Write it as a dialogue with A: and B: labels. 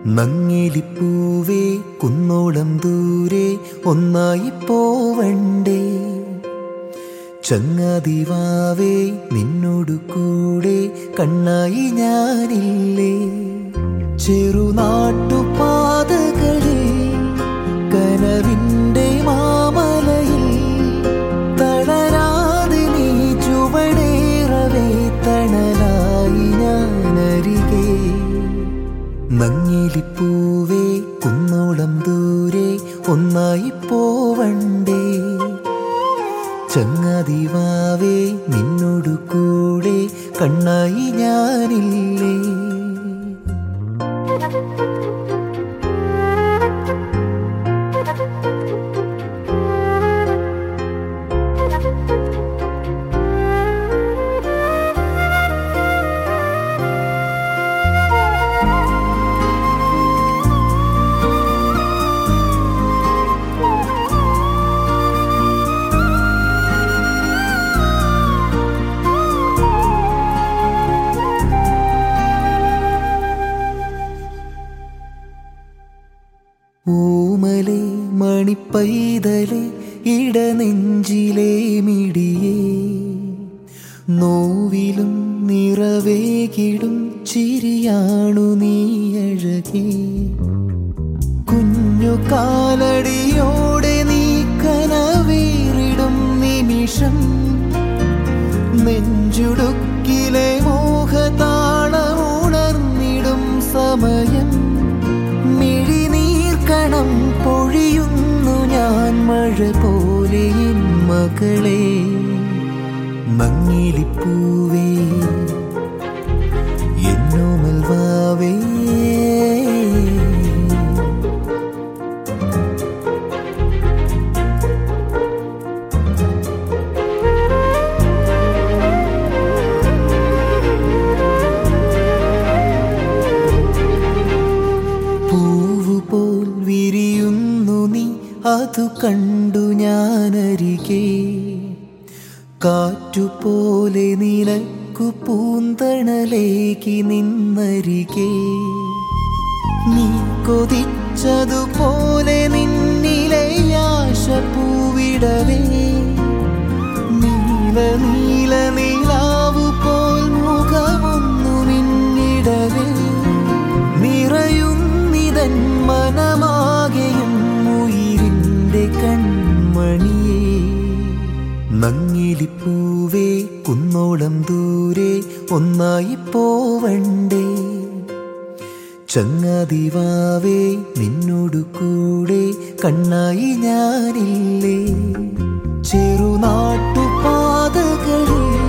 A: നങ്ങിലിപ്പൂവേ കുന്നോളം ദൂരെ ഒന്നായി പോവണ്ടേ ചങ്ങാതിവാവേ നിന്നോടു കൂടെ കണ്ണായി ഞാനില്ലേ ചെറുനാട്ടുപാതകളിൽ കനവിൻ്റെ മാമലയിൽ തളരാതെ നീ ചുവടേറവേ തണലായി ഞാനരികെ നങ്ങിലിപ്പൂവേ കുന്നോളം ദൂരെ ഒന്നായി പോവണ്ടേ ചങ്ങാതിവാവേ നിന്നോടു കൂടെ കണ്ണായി ഞാനില്ലേ ഊമലെ മണിപ്പൈതലെ ഇടനെഞ്ചിലെ മിടിയേ നോവിലും നിറവേകിടും ചിരിയാണു നീ അഴകേ കുഞ്ഞു കാലടിയോടെ നീ കനവേറിടും നിമിഷം നെഞ്ചുടുക്കിലെ മോഹതാളമുണർന്നിടും സമയം മിഴിനീർക്കണം പൊഴിയുന്നു ഞാൻ മഴ പോലെ എൻ മകളെ മങ്ങിലിപ്പൂവേ എന്നോമൽ വാവേ പൂവുപോൽ വിരിയുന്നു നീ അതു കണ്ടു ഞാനരികെ കാറ്റുപോലെ നിനക്കു പൂന്തണലേക്ക് നിന്നരികെ നീ കൊതിച്ചതുപോലെ നിന്നിലെ ആശ പൂവിടവേ നീല നീല നീലാവു പോൽ മുഖമൊന്നു മിന്നിടവേ നിറയുന്നിതൻ മനമാകെയും ഉയിരിൻ്റെ കൺമണിയേ നങ്ങിലിപ്പൂവേ കുന്നോളം ദൂരെ ഒന്നായി പോവണ്ടേ ചങ്ങാതിവാവേ നിന്നോടു കൂടെ കണ്ണായി ഞാനില്ലേ ചെറുനാട്ടുപാതകളിൽ